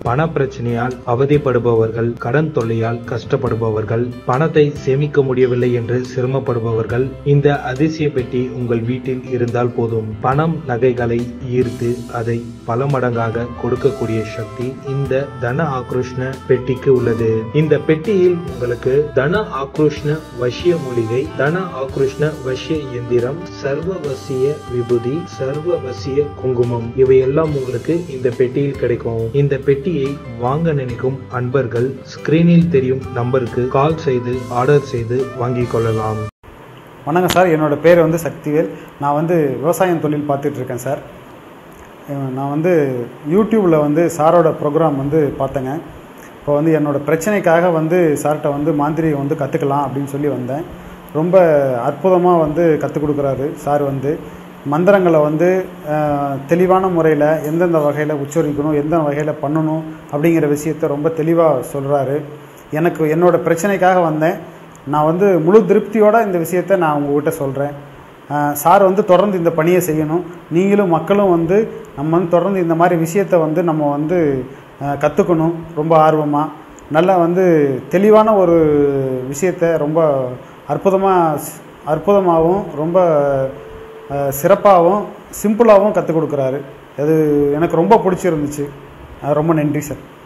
பண பிரச்சனையால் அவதிப்படுபவர்கள் கடன் தொல்லையால் கஷ்டப்படுபவர்கள் பணத்தை சேமிக்க முடியவில்லை என்று சிரமப்படுபவர்கள் இந்த அதிசய பெட்டி உங்கள் வீட்டில் இருந்தால் போதும் பணம் நகைகளை ஈர்த்து அதை பல மடங்காக கொடுக்கக்கூடிய சக்தி இந்த தன ஆக்ரோஷ்ண பெட்டிக்கு உள்ளது இந்த பெட்டியில் உங்களுக்கு தன ஆக்ரோஷ்ண வசிய மூலிகை தன ஆக்ரோஷ்ண வசிய எந்திரம் சர்வவசிய விபூதி சர்வவசிய குங்குமம் இவையெல்லாம் உங்களுக்கு இந்த பெட்டியில் கிடைக்கும் இந்த பெட்டியை வாங்க நினைக்கும் அன்பர்கள் ஸ்கிரீனில் தெரியும் நம்பருக்கு கால் செய்து ஆர்டர் செய்து வாங்கிக் கொள்ளலாம் வணக்கம் சார் என்னோடய பேர் வந்து சக்திவேல் நான் வந்து விவசாயம் தொழில் பார்த்துட்டு இருக்கேன் சார் அஹ் நான் வந்து யூடியூப்பில் வந்து சாரோட ப்ரோக்ராம் வந்து பார்த்தேங்க இப்போ வந்து என்னோட பிரச்சனைக்காக வந்து சார்கிட்ட வந்து மாந்திரிகம் வந்து கற்றுக்கலாம் அப்படின்னு சொல்லி வந்தேன் ரொம்ப அற்புதமாக வந்து கற்றுக் கொடுக்குறாரு சார் வந்து மந்திரங்களை வந்து அஹ், தெளிவான முறையில் எந்தெந்த வகையில் உச்சரிக்கணும் எந்த வகையில் பண்ணணும் அப்படிங்கிற விஷயத்த ரொம்ப தெளிவாக சொல்கிறாரு எனக்கு என்னோட பிரச்சனைக்காக வந்தேன் நான் வந்து முழு திருப்தியோட இந்த விஷயத்த நான் உங்ககிட்ட சொல்கிறேன் சார் வந்து தொடர்ந்து இந்த பணியை செய்யணும் நீங்களும் மக்களும் வந்து நம்ம வந்து தொடர்ந்து இந்த மாதிரி விஷயத்த வந்து நம்ம வந்து கற்றுக்கணும் ரொம்ப ஆர்வமாக நல்லா வந்து தெளிவான ஒரு விஷயத்த ரொம்ப அற்புதமாக அற்புதமாகவும் ரொம்ப அஹ், சிறப்பாகவும் சிம்பிளாகவும் கற்றுக் கொடுக்குறாரு அது எனக்கு ரொம்ப பிடிச்சிருந்துச்சு அஹ், ரொம்ப நன்றி சார்